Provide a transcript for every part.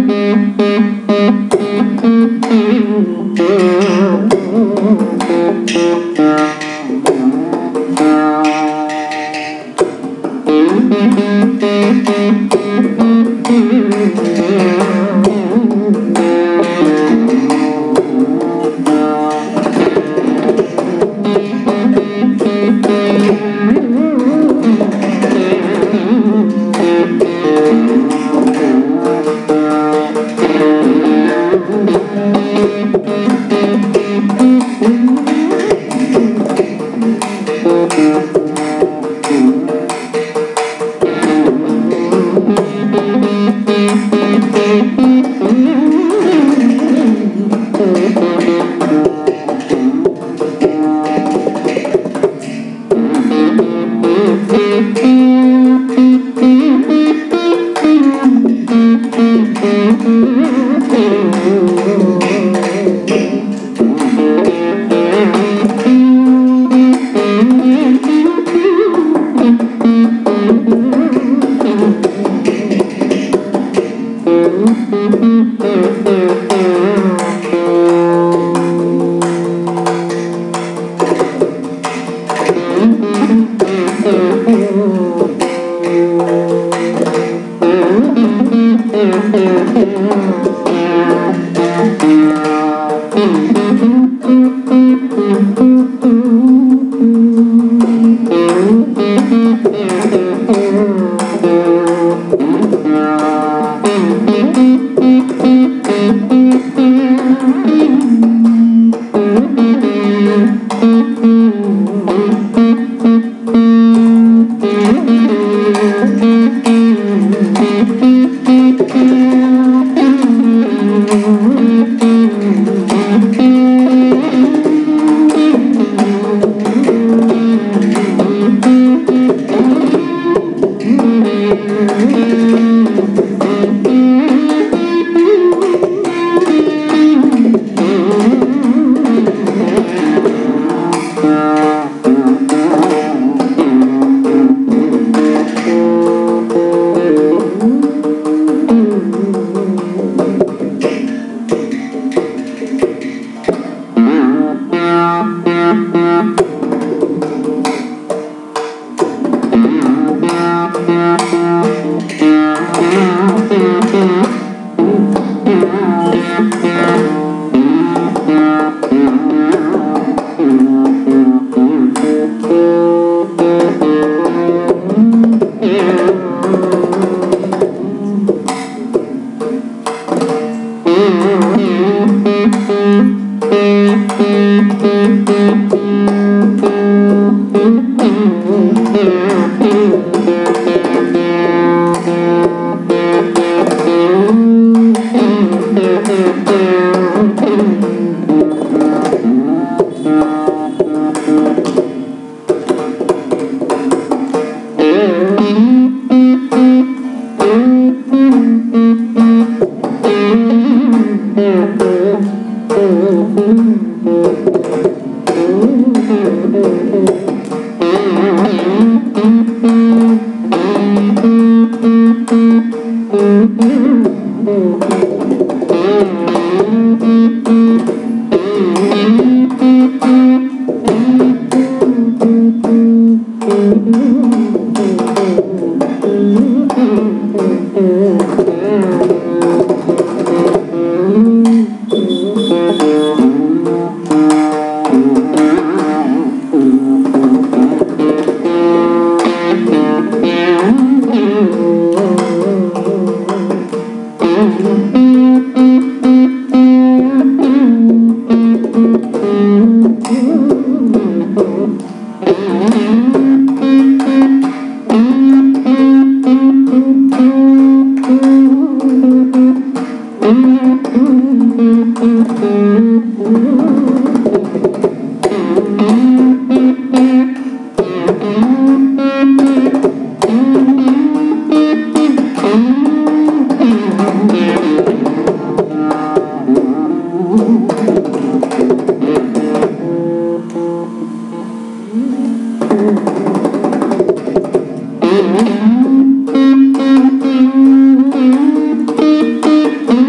Thank you.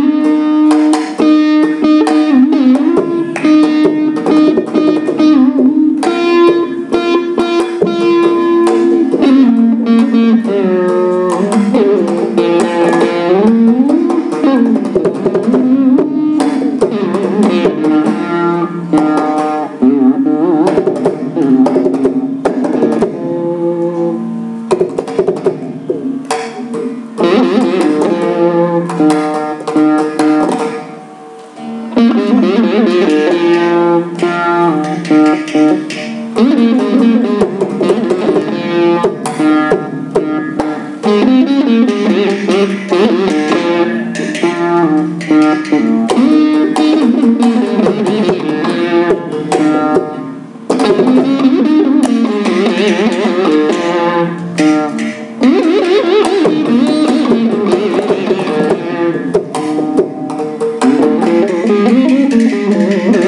Thank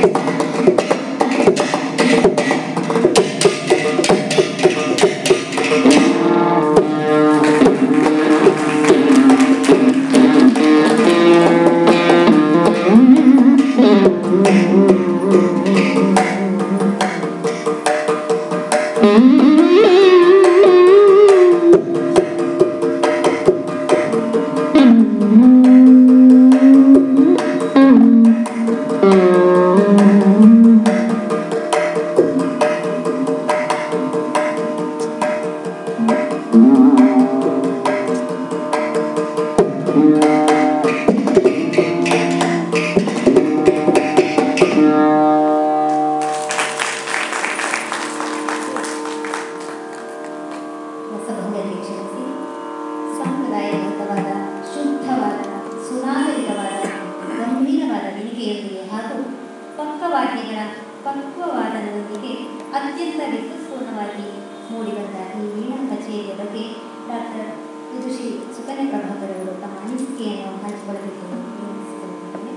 ರಸಭಂಗಕ್ಕೆ ಕ್ಷಮಿಸಿ ಸಾಂಪ್ರದಾಯಬದ್ಧವಾದ ಶುದ್ಧವಾದ ಸುನಾಗರಿಕವಾದ ಗಂಭೀರವಾದ ಗಳಿಗೆಯೊಂದಿಗೆ ಹಾಗೂ ಪಕ್ಕವಾದ್ಯಗಳ ಪಕ್ವವಾದನದೊಂದಿಗೆ ಅತ್ಯಂತ ವಿದ್ಯುತ್ಪೂರ್ಣವಾಗಿ ಮೂಡಿಬಂದ ಈ ವೀಣಾ ಕಚೇರಿಯ ಬಗ್ಗೆ ಡಾಕ್ಟರ್ ವಿದುಷಿ ಸುಕನ್ಯ ಪ್ರಭಾಕರ್ ಅವರು ತಮ್ಮ ಅನಿಸಿಕೆಯನ್ನು ಹಂಚಿಕೊಳ್ಳಬೇಕು ಎಂದು ವಿನಂತಿಸಿಕೊಳ್ಳುತ್ತೇನೆ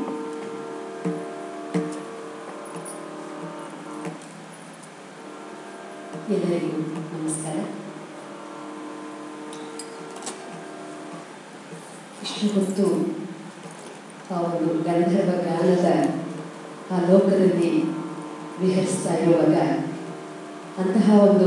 ಎಲ್ಲರಿಗೂ ನಮಸ್ಕಾರ ಇಷ್ಟು ಹೊತ್ತು ಆ ಒಂದು ಗಂಧರ್ವ ಗಾನದ ಆ ಲೋಕದಲ್ಲಿ ವಿಹರಿಸ್ತಾ ಇರುವಾಗ ಅಂತಹ ಒಂದು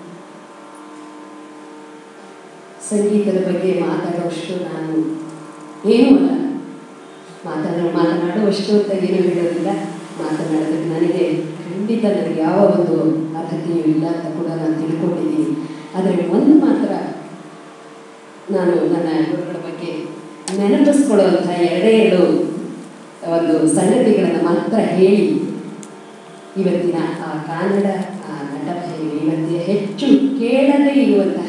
ಸಂಗೀತದ ಬಗ್ಗೆ ಮಾತಾಡುವಷ್ಟು ನಾನು ಏನೂ ಅಲ್ಲ ಮಾತಾಡೋ ಮಾತನಾಡುವಷ್ಟು ಅಂತ ಏನು ಹೇಳೋದಿಲ್ಲ ಮಾತನಾಡೋದಕ್ಕೆ ನನಗೆ ಖಂಡಿತ ನನಗೆ ಯಾವ ಒಂದು ಅರ್ಹತೆಯೂ ಇಲ್ಲ ಅಂತ ಕೂಡ ನಾನು ತಿಳ್ಕೊಂಡಿದ್ದೀನಿ ಆದರೆ ಒಂದು ಮಾತ್ರ ನಾನು ನನ್ನ ಗುರುಗಳ ಬಗ್ಗೆ ನೆನಪಿಸ್ಕೊಳ್ಳುವಂಥ ಎರಡೇ ಎರಡು ಒಂದು ಸಂಗತಿಗಳನ್ನು ಮಾತ್ರ ಹೇಳಿ ಇವತ್ತಿನ ಆ ಕನ್ನಡ ಆ ನಟಭೈರವಿ ಮಧ್ಯೆ ಹೆಚ್ಚು ಕೇಳದೇ ಇರುವಂತಹ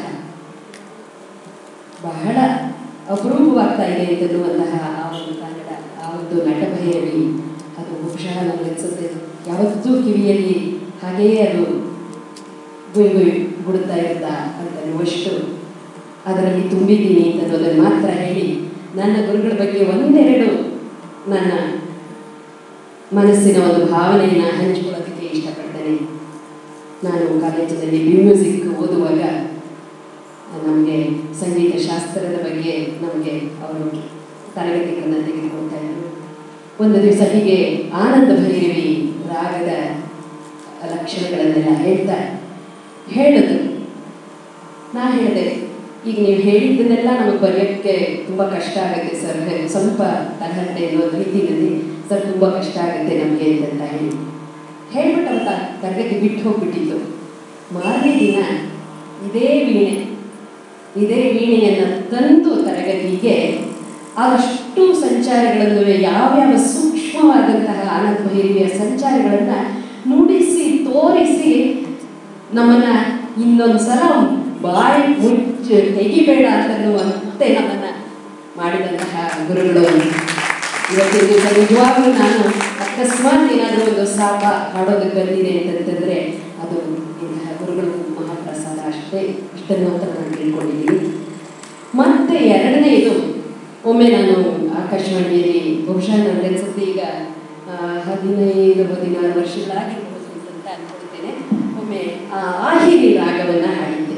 ಬಹಳ ಅಪರೂಪವಾಗ್ತಾ ಇದೆ ಅಂತನ್ನುವಂತಹ ಆ ಒಂದು ಕನ್ನಡ ಆ ಒಂದು ನಟಭೈರವಿ ಅದು ಬಹುಶಃ ನನಗನ್ಸುತ್ತೆ ಯಾವತ್ತೂ ಕಿವಿಯಲ್ಲಿ ಹಾಗೆಯೇ ಅದು ಗುಯ್ ಗುಯ್ ಬಿಡುತ್ತಾ ಇರುತ್ತಾ ಅಂತನ್ನುವಷ್ಟು ಅದರಲ್ಲಿ ತುಂಬಿದ್ದೀನಿ ಅನ್ನೋದನ್ನು ಮಾತ್ರ ಹೇಳಿ ನನ್ನ ಗುರುಗಳ ಬಗ್ಗೆ ಒಂದೆರಡು ನನ್ನ ಮನಸ್ಸಿನ ಒಂದು ಭಾವನೆಯನ್ನು ಹಂಚಿಕೊಳ್ಳೋದಕ್ಕೆ ಇಷ್ಟಪಡ್ತೇನೆ ನಾನು ಕಾಲೇಜಿನಲ್ಲಿ ಮ್ಯೂಸಿಕ್ ಓದುವಾಗ ನಮಗೆ ಸಂಗೀತ ಶಾಸ್ತ್ರದ ಬಗ್ಗೆ ನಮಗೆ ಅವರು ತರಗತಿಗಳನ್ನು ತೆಗೆದುಕೊಳ್ತಾ ಇದ್ರು ಒಂದು ದಿವಸ ಹೀಗೆ ಆನಂದ ಭೈರವಿ ರಾಗದ ಲಕ್ಷಣಗಳನ್ನೆಲ್ಲ ಹೇಳ್ತಾ ಹೇಳಿದ್ರು ನಾ ಹೇಳಿದೆ ಈಗ ನೀವು ಹೇಳಿದ್ದನ್ನೆಲ್ಲ ನಮಗೆ ಬರೆಯೋಕ್ಕೆ ತುಂಬ ಕಷ್ಟ ಆಗುತ್ತೆ ಸರ್ ಸ್ವಲ್ಪ ತರಹತೆ ಅನ್ನೋ ರೀತಿಯಲ್ಲಿ ಸರ್ ತುಂಬ ಕಷ್ಟ ಆಗುತ್ತೆ ನಮಗೆ ಅಂತ ಹೇಳಿ ಹೇಳ್ಬಿಟ್ಟು ಅವತ್ತ ತರಗತಿ ಬಿಟ್ಟು ಹೋಗ್ಬಿಟ್ಟಿತ್ತು ಮಾರನೇ ದಿನ ಇದೇ ವೀಣೆ ಇದೇ ವೀಣೆಯನ್ನು ತಂದು ತರಗತಿಗೆ ಅದಷ್ಟು ಸಂಚಾರಗಳನ್ನು ಯಾವ್ಯಾವ ಸೂಕ್ಷ್ಮವಾದಂತಹ ಆನಂದ ಭೈರವಿಯ ಸಂಚಾರಗಳನ್ನು ನುಡಿಸಿ ತೋರಿಸಿ ನಮ್ಮನ್ನ ಇನ್ನೊಂದು ಸಲ ಬಾಯಿ ಮುಚ್ಚಿ ತೆಗಿಬೇಡ ಅಂತನ್ನುವಂತೆ ನಮ್ಮನ್ನ ಮಾಡಿದಂತಹ ಗುರುಗಳು ಇವತ್ತಿನ ದಿವಸ ನಿಜವಾಗ್ಲೂ ನಾನು ಅಕಸ್ಮಾತ್ ಏನಾದರೂ ಒಂದು ಸಾಪ ಹಾಡೋದಕ್ಕೆ ಬಂದಿದೆ ಅಂತಂತಂದ್ರೆ ಅದು ಇಂತಹ ಗುರುಗಳು ಮಹಾಪ್ರಸಾದ ಅಷ್ಟೇ ಇಷ್ಟನ್ನು ಅಂತ ನಾನು ತಿಳ್ಕೊಂಡಿದ್ದೀನಿ ಮತ್ತೆ ಎರಡನೇದು ಒಮ್ಮೆ ನಾನು ಆಕಾಶವಾಣಿಯಲ್ಲಿ ಬಹುಶಃ ನನಗೆ ಅನ್ಸುತ್ತೆ ಈಗ ಆ, ಹದಿನೈದು ಹದಿನಾರು ವರ್ಷಗಳಾಗಿರ್ಬೋದು ಅಂತ ಅನ್ಕೊಳ್ತೇನೆ ಒಮ್ಮೆ ಆ ಆಹಿರಿ ರಾಗವನ್ನು ಹಾಡಿದ್ದೆ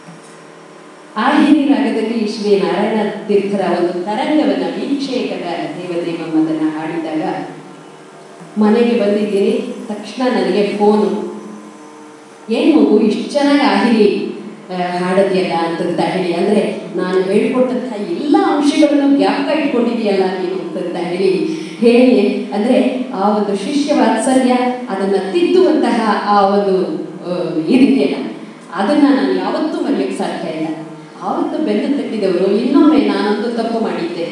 ಆಹಿರಿ ರಾಗದಲ್ಲಿ ಶ್ರೀ ನಾರಾಯಣ ತೀರ್ಥರ ಒಂದು ತರಂಗವನ್ನು ವೀಕ್ಷೇಕದ ದೇವದೇವಂ ಅದನ್ನು ಹಾಡಿದಾಗ ಮನೆಗೆ ಬಂದಿದ್ದೀನಿ ತಕ್ಷಣ ನನಗೆ ಫೋನು ಏನು ಮಗು ಇಷ್ಟು ಚೆನ್ನಾಗಿ ಆಹಿರಿ ಆ, ಹಾಡೋದ್ಯಲ್ಲ ಅಂತಂತ ಹೇಳಿ ಅಂದರೆ ನಾನು ಹೇಳ್ಕೊಟ್ಟಂತಹ ಎಲ್ಲ ಅಂಶಗಳನ್ನು ಜ್ಞಾಪಕ ಇಟ್ಕೊಂಡಿದೆಯಲ್ಲ ನೀನು ಅಂತಂತ ಹೇಳಿ ಹೇಳಿ ಅಂದರೆ ಆ ಒಂದು ಶಿಷ್ಯ ವಾತ್ಸಲ್ಯ ಅದನ್ನು ತಿದ್ದುವಂತಹ ಆ ಒಂದು ಆ, ಇದಿದೆಯಲ್ಲ ಅದನ್ನು ನಾನು ಯಾವತ್ತೂ ಮರೆಯೋಕ್ಕೆ ಸಾಧ್ಯ ಇಲ್ಲ ಆವತ್ತು ಬೆನ್ನು ತಟ್ಟಿದವರು ಇನ್ನೊಮ್ಮೆ ನಾನೊಂದು ತಪ್ಪು ಮಾಡಿದ್ದೆ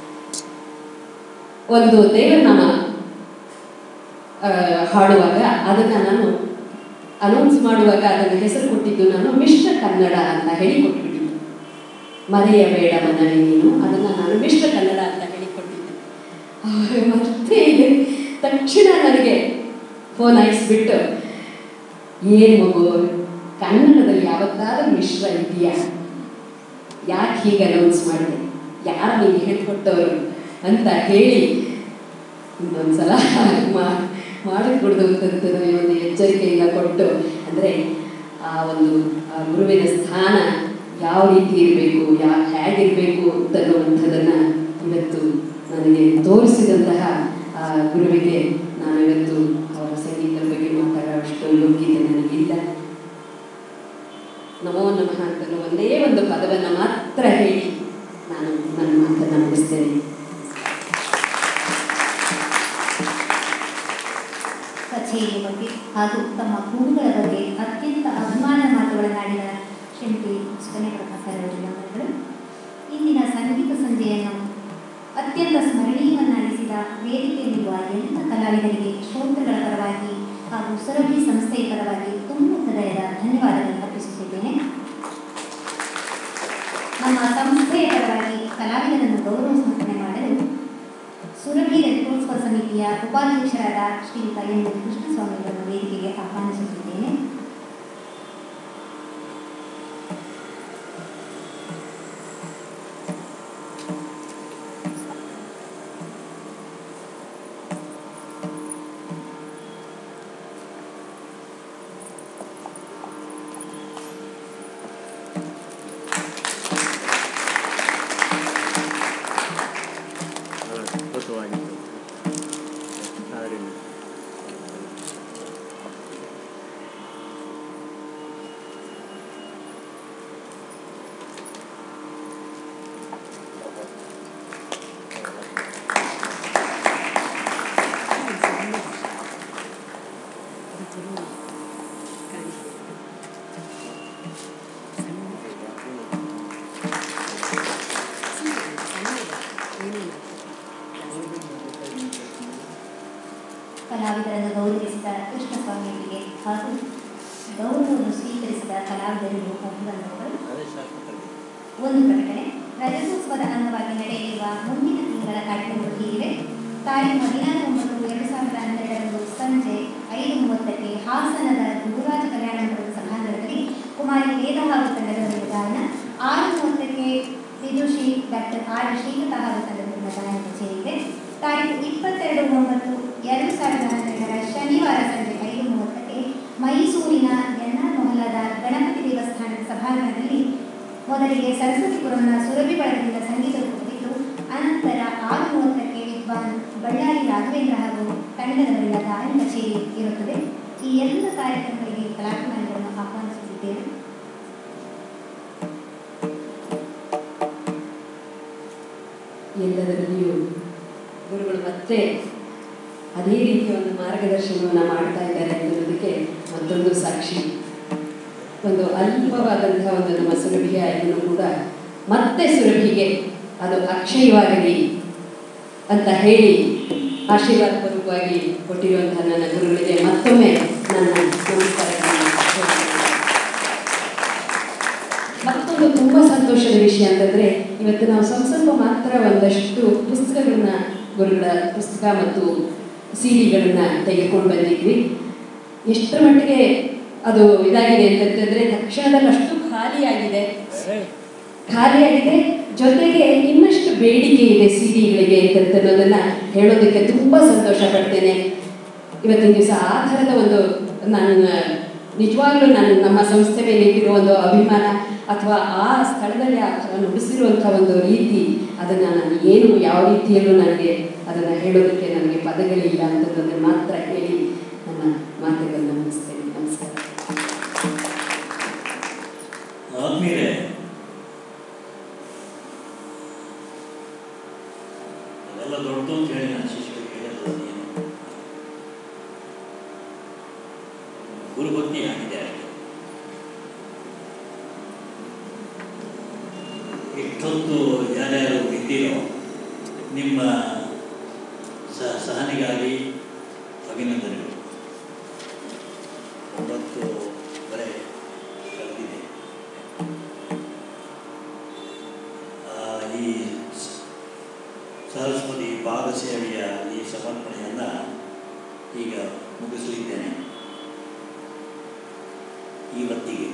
ಒಂದು ದೇವನಾಮ ಆ, ಹಾಡುವಾಗ ಅದನ್ನು ನಾನು ಅನೌನ್ಸ್ ಮಾಡುವಾಗ ಅದನ್ನು ಹೆಸರು ಕೊಟ್ಟಿದ್ದು ನಾನು ಮಿಶ್ರ ಕನ್ನಡ ಅಂತ ಹೇಳಿ ಕೊಟ್ಬಿಟ್ಟಿದ್ದು ಮರೆಯಬೇಡ ಮನವೇ ನೀನು ಅದನ್ನು ನಾನು ಮಿಶ್ರ ಕನ್ನಡ ಅಂತ ಹೇಳಿ ಕೊಟ್ಟಿದ್ದೆ ಆವಾಗ ಮತ್ತೆ ಇದೆ ತಕ್ಷಣ ನನಗೆ ಫೋನ್ ಹಾಯಿಸ್ಬಿಟ್ಟು ಏನು ಮಗು ಕನ್ನಡದಲ್ಲಿ ಯಾವತ್ತಾದ್ರೂ ಮಿಶ್ರ ಇದೆಯಾ ಯಾಕೆ ಹೀಗೆ ಅನೌನ್ಸ್ ಮಾಡಿದೆ ಯಾರು ನಿಮಗೆ ಹೇಳ್ಕೊಟ್ಟವರು ಅಂತ ಹೇಳಿ ಇನ್ನೊಂದ್ಸಲ ಮಾ ಮಾಡಿಕೊಡ್ದು ಅಂತಂದು ಒಂದು ಎಚ್ಚರಿಕೆಯಿಂದ ಕೊಟ್ಟು ಅಂದರೆ ಆ ಒಂದು ಆ ಗುರುವಿನ ಸ್ಥಾನ ಯಾವ ರೀತಿ ಇರಬೇಕು ಯಾ ಹೇಗಿರಬೇಕು ಅಂತನ್ನುವಂಥದ್ದನ್ನು ಇವತ್ತು ನನಗೆ ತೋರಿಸಿದಂತಹ ಆ ಗುರುವಿಗೆ ನಾನು ಇವತ್ತು ಅವರ ಸಂಗೀತದ ಬಗ್ಗೆ ಮಾತಾಡುವಷ್ಟು ಯೋಗ್ಯತೆ ನನಗಿಲ್ಲ ನಮೋ ನಮಃ ಅಂತಲೂ ಒಂದೇ ಒಂದು ಪದವನ್ನು ಮಾತ್ರ ಹೇಳಿ ನಾನು ನನ್ನ ಮಾತನ್ನು ಮುಗಿಸ್ತೇನೆ ಕಚೇರಿಯ ಬಗ್ಗೆ ಹಾಗೂ ತಮ್ಮ ಗುರುಗಳ ಬಗ್ಗೆ ಅತ್ಯಂತ ಅಭಿಮಾನ ಮಾತುಗಳನ್ನಾಡಿದ ಶ್ರೀಮತಿ ಸುಕನ್ಯಾ ಪ್ರಭಾಕರ್ ಅವರಿಗೆ ವಂದನೆಗಳು ಇಂದಿನ ಸಂಗೀತ ಸಂಜೆಯನ್ನು ಅತ್ಯಂತ ಸ್ಮರಣೀಯವನ್ನಾಗಿಸಿದ ವೇದಿಕೆಯಲ್ಲಿರುವ ಎಲ್ಲ ಕಲಾವಿದರಿಗೆ ಶ್ರೋತೃಗಳ ಪರವಾಗಿ ಹಾಗೂ ಸುರಭಿ ಸಂಸ್ಥೆಯ ಪರವಾಗಿ ತುಂಬ ಹೃದಯದ ಧನ್ಯವಾದಗಳನ್ನು ಅರ್ಪಿಸುತ್ತಿದ್ದೇನೆ ನಮ್ಮ ಸಂಸ್ಥೆಯ ಪರವಾಗಿ ಕಲಾವಿದರನ್ನು ಗೌರವ ಸಮರ್ಪಣೆ ಮಾಡಲು ಸುರಭಿ ರಥೋತ್ಸವ ಸಮಿತಿಯ ಉಪಾಧ್ಯಕ್ಷರಾದ ಶ್ರೀಯುತ ಎನ್ ಕೃಷ್ಣಸ್ವಾಮಿ ಅವರನ್ನು ವೇದಿಕೆಗೆ ಆಹ್ವಾನಿಸುತ್ತಿದ್ದೇನೆ ಅದ್ಭುತವಾಗಿತ್ತು ಹಾಡಿನ ಕಲಾವಿದರನ್ನು ಗೌರವಿಸಿದ ಕೃಷ್ಣಸ್ವಾಮಿಯವರಿಗೆ ಹಾಗೂ ಗೌರವವನ್ನು ಸ್ವೀಕರಿಸಿದ ಕಲಾವಿದರಿಗೂ ಅಭಿವಂದನೆಗಳು ಅದೇ ಶಾಶ್ವತವಾಗಿ ಒಂದು ಪ್ರಕಟಣೆ ರಜತೋತ್ಸವದ ಅಂಗವಾಗಿ ನಡೆಯಲಿರುವ ಮುಂದಿನ ತಿಂಗಳ ಕಾರ್ಯಕ್ರಮಗಳು ಹೀಗಿವೆ ತಾರೀಕು ಹದಿನಾರು ಒಂಬತ್ತು ಎರಡು ಸಾವಿರದ ಹನ್ನೆರಡರಂದು ಸಂಜೆ ಐದು ಮೂವತ್ತಕ್ಕೆ ಹಾಸನದ ಗುರುರಾಜ ಕಲ್ಯಾಣ ಮಂಟಪದ ಸಭಾಂಗಣದಲ್ಲಿ ಕುಮಾರಿ ವೇದ ಹಾಗೂ ತಂಡದವರಿಂದ ಗಾಯನ ಆರು ಮೂವತ್ತಕ್ಕೆ ವಿದುಷಿ ಡಾಕ್ಟರ್ ಆರ್ ಶ್ರೀಲತಾ ಹಾಗೂ ತಂಡದವರಿಂದ ಗಾಯನ ಕಚೇರಿ ಇದೆ ತಾರೀಕು ಇಪ್ಪತ್ತೆರಡು ಒಂಬತ್ತು ಎರಡು ಸಾವಿರದ ಹನ್ನೆರಡರ ಶನಿವಾರ ಸಂಜೆ ಐದು ಮೂವತ್ತಕ್ಕೆ ಮೈಸೂರಿನ ಎನ್ ಆರ್ ಮೊಹಲ್ಲಾದ ಗಣಪತಿ ದೇವಸ್ಥಾನದ ಸಭಾಂಗಣದಲ್ಲಿ ಮೊದಲಿಗೆ ಸರಸ್ವತಿಪುರಂನ ಸುರಭಿ ಬಳಗದಿಂದ ಸಂಗೀತ ರೂಪವಿದ್ದು ಅನಂತರ ಆರು ಮೂವತ್ತಕ್ಕೆ ವಿದ್ವಾನ್ ಬಳ್ಳಾರಿ ರಾಘವೇಂದ್ರ ಹಾಗೂ ತಂಡದವರಿಂದ ಗಾಯನ ಕಚೇರಿ ಇರುತ್ತದೆ ಈ ಎಲ್ಲ ಕಾರ್ಯಕ್ರಮಗಳಿಗೆ ಕಲಾಭಿಮಾನಿಗಳನ್ನು ಆಹ್ವಾನಿಸುತ್ತಿದ್ದೇವೆ ಎಲ್ಲದರಲ್ಲಿಯೂ ಗುರುಗಳು ಮತ್ತೆ ಅದೇ ರೀತಿಯ ಒಂದು ಮಾರ್ಗದರ್ಶನವನ್ನು ಮಾಡ್ತಾ ಇದ್ದಾರೆ ಅನ್ನೋದಕ್ಕೆ ಮತ್ತೊಂದು ಸಾಕ್ಷಿ ಒಂದು ಅಲ್ಪವಾದಂತಹ ಒಂದು ನಮ್ಮ ಸುರಭಿಯ ಇದನ್ನು ಕೂಡ ಮತ್ತೆ ಸುರಭಿಗೆ ಅದು ಅಕ್ಷಯವಾಗಲಿ ಅಂತ ಹೇಳಿ ಆಶೀರ್ವಾದ ಪೂರ್ವಕವಾಗಿ ಕೊಟ್ಟಿರುವಂತಹ ನನ್ನ ಗುರುಗಳಿಗೆ ಮತ್ತೊಮ್ಮೆ ನನ್ನ ನಮಸ್ಕಾರಗಳನ್ನು ಹೇಳ್ತೇನೆ. ಮತ್ತೊಂದು ತುಂಬ ಸಂತೋಷದ ವಿಷಯ ಅಂತಂದರೆ ಇವತ್ತು ನಾವು ಸ್ವಲ್ಪ ಸ್ವಲ್ಪ ಮಾತ್ರ ಒಂದಷ್ಟು ಪುಸ್ತಕಗಳನ್ನ ಗುರುಗಳ ಪುಸ್ತಕ ಮತ್ತು ಸಿಡಿಗಳನ್ನು ತೆಗೆದುಕೊಂಡು ಬಂದಿದ್ವಿ ಎಷ್ಟರ ಮಟ್ಟಿಗೆ ಅದು ಇದಾಗಿದೆ ಅಂತಂತಂದರೆ ತಕ್ಷಣದಲ್ಲಿ ಅಷ್ಟು ಖಾಲಿಯಾಗಿದೆ ಖಾಲಿಯಾಗಿದೆ ಜೊತೆಗೆ ಇನ್ನಷ್ಟು ಬೇಡಿಕೆ ಇದೆ ಸಿಡಿಗಳಿಗೆ ಅಂತನ್ನೋದನ್ನ ಹೇಳೋದಕ್ಕೆ ತುಂಬ ಸಂತೋಷ ಪಡ್ತೇನೆ ಇವತ್ತಿನ ದಿವಸ ಆ ಥರದ ಒಂದು ನಾನು ನಿಜವಾಗ್ಲೂ ನಾನು ನಮ್ಮ ಸಂಸ್ಥೆ ಮೇಲೆ ಇಟ್ಟಿರೋ ಒಂದು ಅಭಿಮಾನ ಅಥವಾ ಆ ಸ್ಥಳದಲ್ಲಿ ಆ ಥರ ನುಡಿಸಿರುವಂಥ ಒಂದು ರೀತಿ ಅದನ್ನು ನಾನು ಏನು ಯಾವ ರೀತಿಯಲ್ಲೂ ನನಗೆ ಅದನ್ನು ಹೇಳೋದಕ್ಕೆ ನನಗೆ ಪದಗಳಿಲ್ಲ ಅಂತದನ್ನು ಮಾತ್ರ ಹೇಳಿ ನನ್ನ ಮಾತುಗಳನ್ನು ಮುಗಿಸ್ತೇನೆ ನಮಸ್ಕಾರ ಆದ್ಮೇಲೆ ಅದೆಲ್ಲ ದೊಡ್ಡದು ಅಂತ ಹೇಳಿ ನಾನು ಶಿಷ್ಯರಿಗೆ ಹೇಳಿದ್ರು ಏನು ಗುರುಭಕ್ತಿ ಆಗಿದೆ ಅಷ್ಟೇ ಇಷ್ಟೊತ್ತು ಯಾರ್ಯಾರು ಇದ್ದೀರೋ ನಿಮ್ಮ ಸಹ ಸಹನೆಗಾಗಿ ಅಭಿನಂದನೆಗಳು ಒಂಬತ್ತು ವರೆ ಕಳೆದಿದೆ ಆ, ಈ ಸ- ಸರಸ್ವತಿ ಪಾದಸೇವೆಯ ಈ ಸಮರ್ಪಣೆಯನ್ನು ಈಗ ಮುಗಿಸಲಿದ್ದೇನೆ ಇವತ್ತಿಗೆ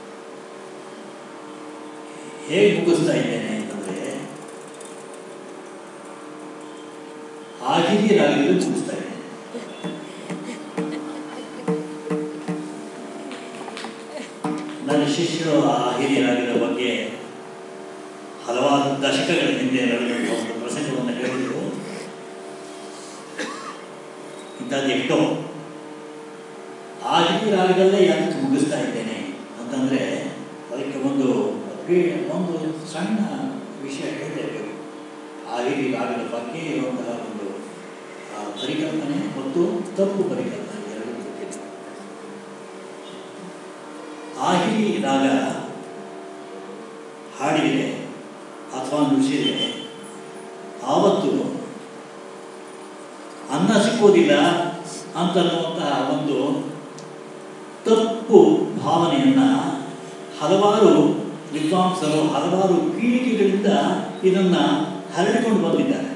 ಹೇಗೆ ಮುಗಿಸ್ತಾ ಇದ್ದೇನೆ ಅಂತಂದರೆ ಆಗಿದೆಯರಾಗಿದ್ದು ಮುಗಿಸ್ತಾ ಇದ್ದೇನೆ ನನ್ನ ಶಿಷ್ಯರು ಆ ಹಿರಿಯರಾಗಿರೋ ಬಗ್ಗೆ ಹಲವಾರು ದಶಕಗಳ ಹಿಂದೆ ನಡೆದ ಒಂದು ಪ್ರಸಂಗವನ್ನು ಹೇಳಿದರು ಇಂಥದ್ದು ಎಷ್ಟೋ ಆ ಹಿರಿಯರಾಗದಲ್ಲೇ ಯಾಕೆ ಮುಗಿಸ್ತಾ ಇದ್ದೇನೆ ಅಂತಂದರೆ ಅದಕ್ಕೆ ಒಂದು ಅದ್ಭಿ- ಒಂದು ಸಣ್ಣ ವಿಷಯ ಹೇಳಲೇಬೇಕು ಆ ಹಿರಿಯರಾಗದ ಬಗ್ಗೆ ಇರುವಂತಹ ಒಂದು ಆ, ಪರಿಕಲ್ಪನೆ ಮತ್ತು ತಪ್ಪು ಪರಿಕಲ್ಪನೆ ಎರಡೂ ಗೊತ್ತಿದೆ ಆಹಿರಿ ರಾಗ ಹಾಡಿದರೆ ಅಥವಾ ನುಡಿಸಿದರೆ ಆವತ್ತು ಅನ್ನ ಸಿಕ್ಕೋದಿಲ್ಲ ಅಂತನ್ನುವಂತಹ ಒಂದು ತಪ್ಪು ಭಾವನೆಯನ್ನು ಹಲವಾರು ವಿದ್ವಾಂಸರು ಹಲವಾರು ಪೀಳಿಗೆಗಳಿಂದ ಇದನ್ನು ಹರಡಿಕೊಂಡು ಬಂದಿದ್ದಾರೆ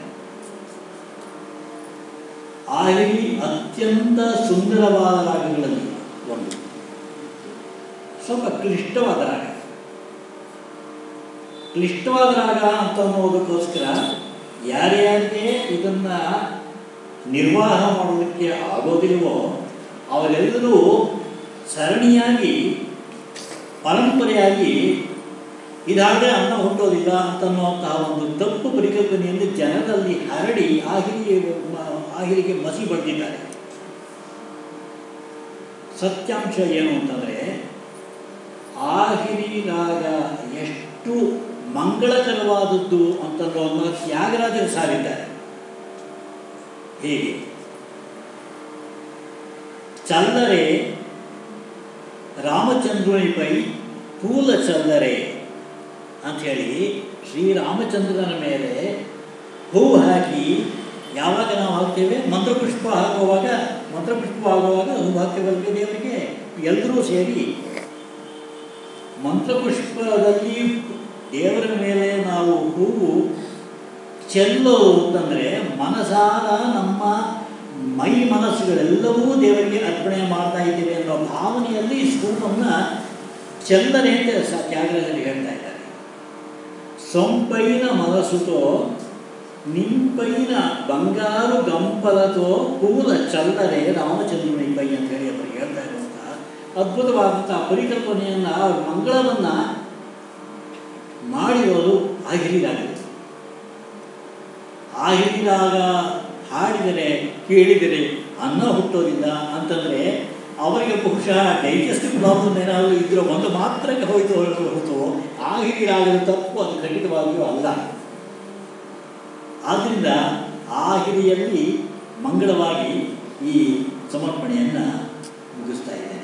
ಆಹಿರಿ ಅತ್ಯಂತ ಸುಂದರವಾದ ರಾಗಗಳಲ್ಲಿ ಒಂದು ಸ್ವಲ್ಪ ಕ್ಲಿಷ್ಟವಾದ ರಾಗ ಕ್ಲಿಷ್ಟವಾದ ರಾಗ ಅಂತ ಅನ್ನೋದಕ್ಕೋಸ್ಕರ ಯಾರ್ಯಾರಿಗೆ ಇದನ್ನ ನಿರ್ವಾಹ ಮಾಡೋದಕ್ಕೆ ಆಗೋದಿಲ್ವೋ ಅವರೆಲ್ಲರೂ ಸರಣಿಯಾಗಿ ಪರಂಪರೆಯಾಗಿ ಇದಾದರೆ ಅನ್ನ ಹುಟ್ಟೋದಿಲ್ಲ ಅಂತನ್ನುವಂತಹ ಒಂದು ತಪ್ಪು ಪರಿಕಲ್ಪನೆಯಲ್ಲಿ ಜನರಲ್ಲಿ ಹರಡಿ ಆಹಿರಿಗೆ ಆಹಿರಿಗೆ ಮಸಿ ಬಡ್ದಿದ್ದಾರೆ ಸತ್ಯಾಂಶ ಏನು ಅಂತಂದರೆ ಆಹಿರಿ ರಾಗ ಎಷ್ಟು ಮಂಗಳಕರವಾದದ್ದು ಅಂತನ್ನುವ ತ್ಯಾಗರಾಜರು ಸಾರಿದ್ದಾರೆ ಹೇಗೆ ಚಲ್ಲರೆ ರಾಮಚಂದ್ರುನಿಪೈ ಪೂಲ ಚಲ್ಲರೆ ಅಂಥೇಳಿ ಶ್ರೀರಾಮಚಂದ್ರನ ಮೇಲೆ ಹೂವು ಹಾಕಿ ಯಾವಾಗ ನಾವು ಹಾಕ್ತೇವೆ ಮಂತ್ರಪುಷ್ಪ ಹಾಕುವಾಗ ಮಂತ್ರಪುಷ್ಪ ಆಗುವಾಗ ಹೂವು ಹಾಕ್ತೇವಲ್ವೇ ದೇವರಿಗೆ ಎಲ್ಲರೂ ಸೇರಿ ಮಂತ್ರಪುಷ್ಪದಲ್ಲಿ ದೇವರ ಮೇಲೆ ನಾವು ಹೂವು ಚೆಲ್ಲೋದು ಅಂತಂದರೆ ಮನಸಾರ ನಮ್ಮ ಮೈ ಮನಸ್ಸುಗಳೆಲ್ಲವೂ ದೇವರಿಗೆ ಅರ್ಪಣೆ ಮಾಡ್ತಾ ಇದ್ದೇವೆ ಅನ್ನೋ ಭಾವನೆಯಲ್ಲಿ ಈ ಹೂವನ್ನು ಚೆಲ್ಲನೆ ಅಂತ ಸ ತ್ಯಾಗರಾಜರು ಹೇಳ್ತಾ ಇದ್ದಾರೆ ಸೊಂಪೈನ ಮನಸ್ಸುತೋ ನಿಂಪೈನ ಬಂಗಾರು ಗಂಪಲತೋ ಪೂಲ ಚಲ್ಲರೆ ರಾಮಚಂದ್ರನಿ ಪೈ ಅಂತ ಹೇಳಿ ಅವರು ಹೇಳ್ತಾ ಇರುವಂತಹ ಅದ್ಭುತವಾದಂತಹ ಪರಿಕಲ್ಪನೆಯನ್ನು ಮಂಗಳವನ್ನು ಮಾಡಿರೋದು ಆಗಿರಿಗಾಗಿದೆ ಆಗಿರಿದಾಗ ಹಾಡಿದರೆ ಕೇಳಿದರೆ ಅನ್ನ ಹುಟ್ಟೋದಿಲ್ಲ ಅಂತಂದರೆ ಅವರಿಗೆ ಬಹುಶಃ ಡೈಜೆಸ್ಟಿವ್ ಪ್ರಾಬ್ಲಮ್ ಏನಾದರೂ ಇದ್ದರೆ ಒಂದು ಮಾತ್ರಕ್ಕೆ ಹೋಯ್ತು ಹೊರತು ಆಗಿರಿಗಾಗದ ತಪ್ಪು ಅದು ಖಂಡಿತವಾಗಿಯೂ ಅಲ್ಲ ಆದ್ದರಿಂದ ಆ ಹಿರಿಯಲ್ಲಿ ಮಂಗಳವಾಗಿ ಈ ಸಮರ್ಪಣೆಯನ್ನು ಮುಗಿಸ್ತಾ ಇದ್ದೇನೆ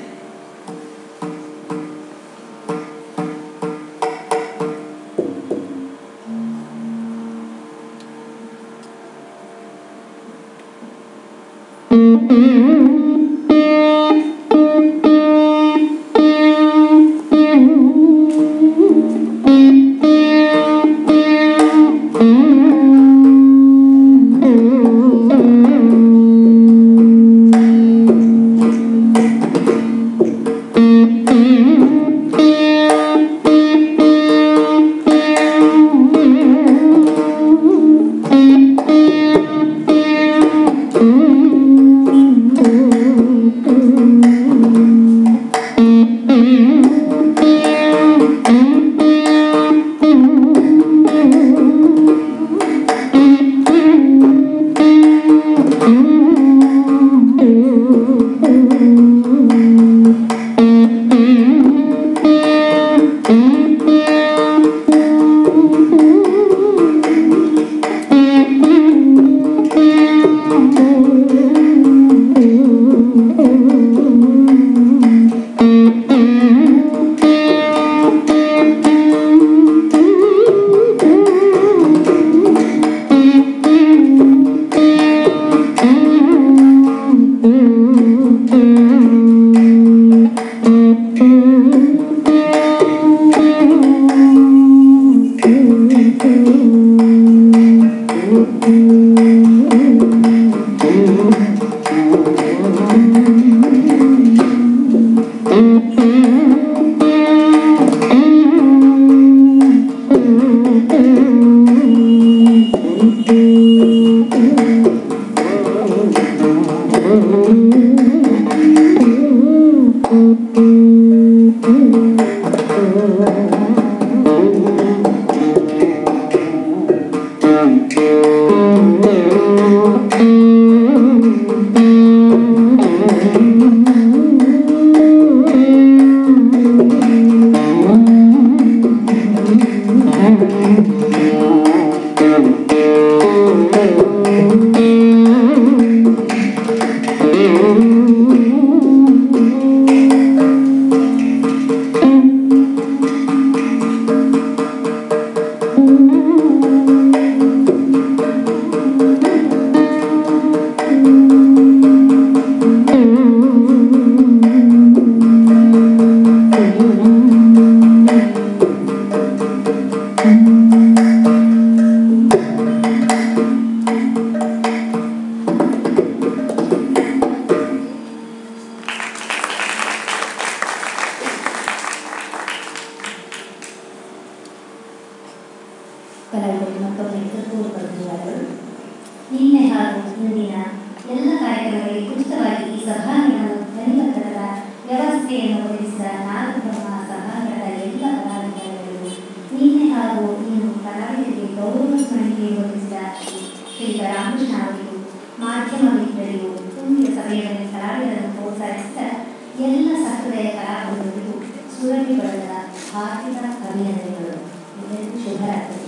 Thank you. ವ್ಯವಸ್ಥೆಯನ್ನು ಒದಗಿಸಿದ ನಾಗಬ್ರಹ್ಮ ಸಭಾಂಗಣದ ಎಲ್ಲ ಪದಾಧಿಕಾರಿಗಳು ನಿನ್ನೆ ಹಾಗೂ ಇನ್ನು ಕಲಾವಿದರಿಗೆ ಗೌರವ ಸ್ಮರಣೆಗೆ ಒದಗಿಸಿದ ಶ್ರೀ ರಾಮಕೃಷ್ಣ ಅವರಿಗೂ ಮಾಧ್ಯಮ ಮಿತ್ರರಿಗೂ ತುಂಬಿದ ಸಭೆಯಲ್ಲಿ ಕಲಾವಿದರನ್ನು ಪ್ರೋತ್ಸಾಹಿಸಿದ ಎಲ್ಲ ಸಹೃದಯ ಕಲಾವಿದರಿಗೂ ಸುರಭಿ ಬಳಗದ ಹಾರ್ದಿಕ ಅಭಿನಂದನೆಗಳು ಇದೆಲ್ಲೂ ಶುಭರಾತ್ರಿ